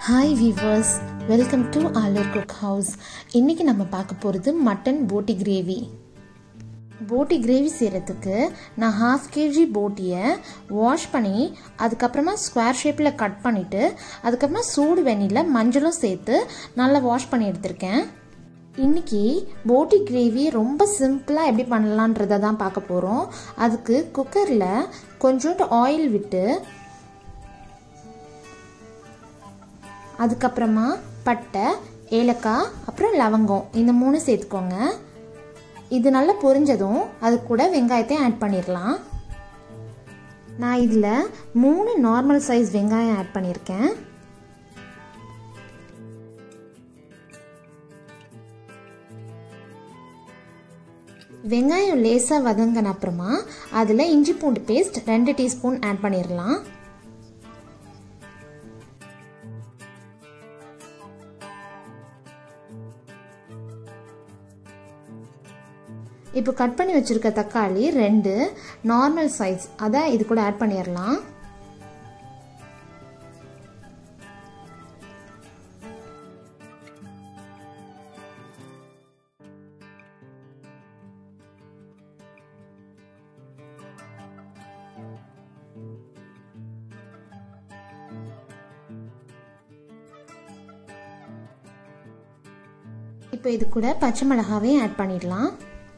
hi viewers welcome to Aalur cook house இன்றைக்கி நம்ம பார்க்க போகிறது மட்டன் போட்டி கிரேவி போட்டி கிரேவி செய்கிறதுக்கு நான் ஹாஃப் கேஜி போட்டியை வாஷ் பண்ணி அதுக்கப்புறமா ஸ்கொயர் ஷேப்பில் கட் பண்ணிவிட்டு அதுக்கப்புறமா சூடு வெந்நியில் மஞ்சளும் சேர்த்து நல்லா வாஷ் பண்ணி எடுத்திருக்கேன் இன்றைக்கி போட்டி கிரேவி ரொம்ப சிம்பிளாக எப்படி பண்ணலான்றதை தான் பார்க்க போகிறோம் அதுக்கு குக்கரில் கொஞ்சோண்டு ஆயில் விட்டு அதுக்கப்புறமா பட்டை ஏலக்காய் அப்புறம் லவங்கம் இந்த மூணு சேர்த்துக்கோங்க இது நல்லா பொரிஞ்சதும் அது கூட வெங்காயத்தையும் ஆட் பண்ணிடலாம் நான் இதில் மூணு நார்மல் சைஸ் வெங்காயம் ஆட் பண்ணியிருக்கேன் வெங்காயம் லேசாக வதங்கின அப்புறமா அதில் இஞ்சி பூண்டு பேஸ்ட் ரெண்டு டீஸ்பூன் ஆட் பண்ணிடலாம் இப்போ கட் பண்ணி வச்சுருக்க தக்காளி ரெண்டு நார்மல் சைஸ் அதை இது கூட ஆட் பண்ணிடலாம் இப்போ இது கூட பச்சை மிளகாவையும் ஆட் பண்ணிடலாம்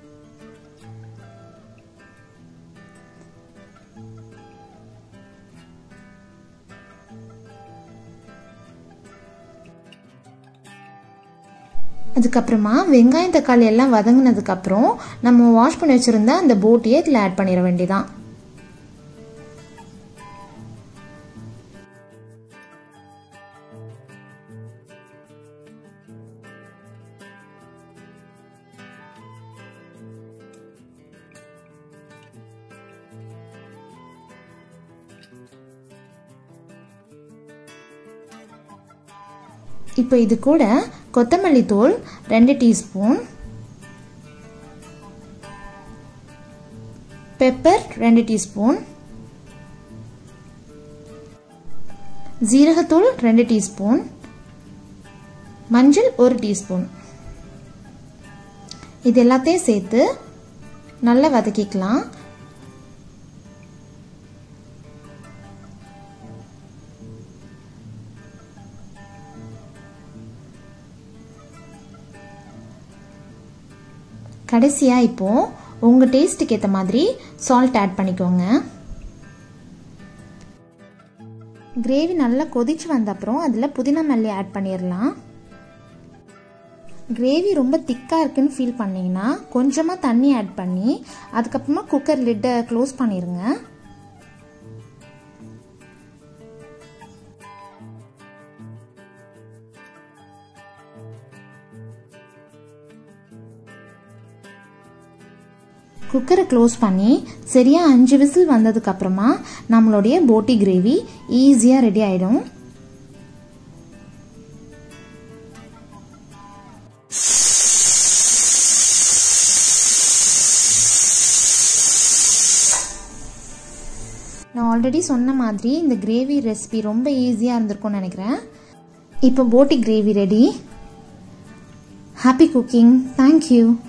அதுக்கப்புறமா வெங்காயம் தக்காளி எல்லாம் வதங்கினதுக்கப்புறம் நம்ம வாஷ் பண்ணி வச்சுருந்த அந்த போட்டியை இதில் ஆட் பண்ணிட வேண்டியதான் இப்போ இது கூட கொத்தமல்லி தூள் ரெண்டு டீஸ்பூன் பெப்பர் ரெண்டு டீஸ்பூன் ஜீரகத்தூள் ரெண்டு டீஸ்பூன் மஞ்சள் ஒரு டீஸ்பூன் இது எல்லாத்தையும் சேர்த்து நல்லா வதக்கிக்கலாம் கடைசியாக இப்போது உங்கள் டேஸ்ட்டுக்கு ஏற்ற மாதிரி சால்ட் ஆட் பண்ணிக்கோங்க கிரேவி நல்லா கொதிச்சு வந்த அப்புறம் அதில் புதினா மல்லி ஆட் பண்ணிடலாம் கிரேவி ரொம்ப திக்காக இருக்குன்னு ஃபீல் பண்ணிங்கன்னா கொஞ்சமாக தண்ணி ஆட் பண்ணி அதுக்கப்புறமா குக்கர் லிட்டை க்ளோஸ் பண்ணிடுங்க குக்கரை க்ளோஸ் பண்ணி சரியாக அஞ்சு விசில் வந்ததுக்கப்புறமா நம்மளுடைய போட்டி கிரேவி ஈஸியாக ரெடி ஆகிடும் நான் ஆல்ரெடி சொன்ன மாதிரி இந்த கிரேவி ரெசிபி ரொம்ப ஈஸியாக இருந்திருக்கும்னு நினைக்கிறேன் இப்போ போட்டி gravy ready happy cooking thank you